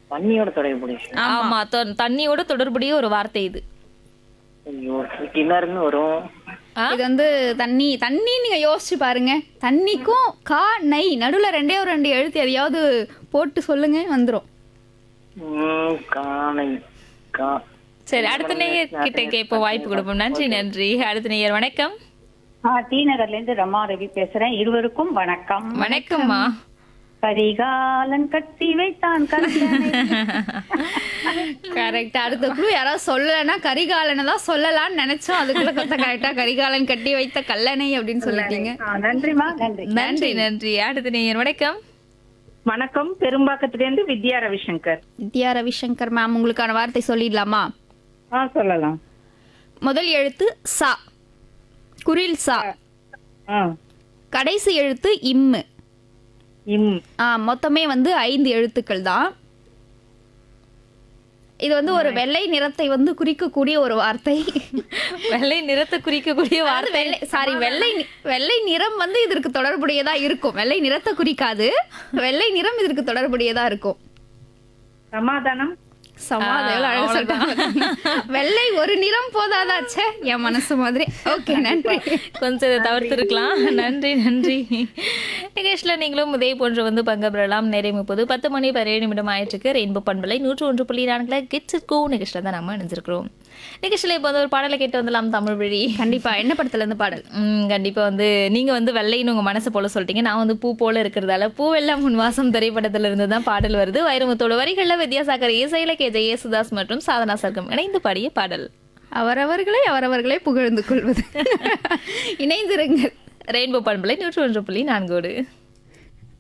தண்ணியோட தொடர்புடைய விஷயம் ஆமா தொ- தண்ணியோட தொடர்புடைய ஒரு வார்த்தை இது ஐயோ கிணறுன்னு வரும் இது வந்து தண்ணி தண்ணி நீங்க யோசிச்சு பாருங்க தண்ணிக்கும் கா நை நடுவுல ரெண்டே ஒரு ரெண்டு எழுத்து எதையாவது போட்டு சொல்லுங்க வந்துரும் ம், காணை கா சரி அடுத்த நேயர் கிட்ட கேட்போம் வாய்ப்பு கொடுப்போம் நன்றி நன்றி அடுத்த நேயர் வணக்கம் ஆ டி நகர்ல இருந்து ரமா ரவி பேசுறேன் இருவருக்கும் வணக்கம் வணக்கம்மா கரிகாலன் கட்டி வைத்தான் கல்யாணை கரெக்ட் அடுத்த குழு யாராவது சொல்லலைன்னா கரிகாலனை தான் சொல்லலாம்னு நினைச்சோம் அதுக்குள்ள கொத்த கரெக்டா கரிகாலன் கட்டி வைத்த கல்லணை அப்படின்னு சொல்லிட்டீங்க ஆ, நன்றிமா நன்றி நன்றி நன்றி அடுத்த நேயர் வணக்கம் வணக்கம் பெரும்பாக்கத்திலிருந்து வித்யா ரவிசங்கர் வித்யா ரவிசங்கர் மேம் உங்களுக்கான வார்த்தை சொல்லிடலாமா ஆ சொல்லலாம் முதல் எழுத்து சா குரில் சா ஆ கடைசி எழுத்து இம்மு இம் ஆ மொத்தமே வந்து ஐந்து எழுத்துக்கள் தான் இது வந்து ஒரு வெள்ளை நிறத்தை வந்து குறிக்கக்கூடிய ஒரு வார்த்தை வெள்ளை நிறத்தை குறிக்கக்கூடிய அதாவது வார்த்தை வெள்ளை சாரி வெள்ளை நி- வெள்ளை நிறம் வந்து இதற்கு தொடர்புடையதா இருக்கும் வெள்ளை நிறத்தை குறிக்காது வெள்ளை நிறம் இதற்கு தொடர்புடையதா இருக்கும் சமாதானம் சமாதம் எவ்வளவு அழகா சொல்லிட்டாங்க. வெள்ளை ஒரு நிறம் போதாதாச்சே என் மனசு மாதிரி ஓகே நன்றி கொஞ்சம் இதை தவிர்த்திருக்கலாம் நன்றி நன்றி நிகழ்ச்சியில் நீங்களும் இதே போன்று வந்து பங்கு பெறலாம் நிறைய முப்பது பத்து மணி பதினேழு நிமிடம் ஆயிட்டுருக்கு ரெயின்போ பண்பலை நூற்று ஒன்று புள்ளி நான்குல கெட்ஸ் கோ நிகழ்ச்சியில் தான் நம்ம இணைஞ்சிருக்கிறோம் நிகழ்ச்சியில் இப்போ வந்து ஒரு பாடலை கேட்டு வந்துடலாம் தமிழ் வழி கண்டிப்பா என்ன படத்துல இருந்து பாடல் ம், கண்டிப்பா வந்து நீங்க வந்து வெள்ளைன்னு உங்க மனசு போல சொல்லிட்டீங்க நான் வந்து பூ போல இருக்கிறதால பூவெல்லாம் முன் வாசம் திரைப்படத்துல இருந்து தான் பாடல் வருது வைரமுத்தோட வரிகள்ல வித்யாசாகர் இசையில கே ஜெய யேசுதாஸ் மற்றும் சாதனா சர்க்கம் இணைந்து பாடிய பாடல் அவரவர்களை அவரவர்களே புகழ்ந்து கொள்வது இணைந்திருங்கள் ரெயின்போ பண்பலை நூற்று ஒன்று புள்ளி நான்கோடு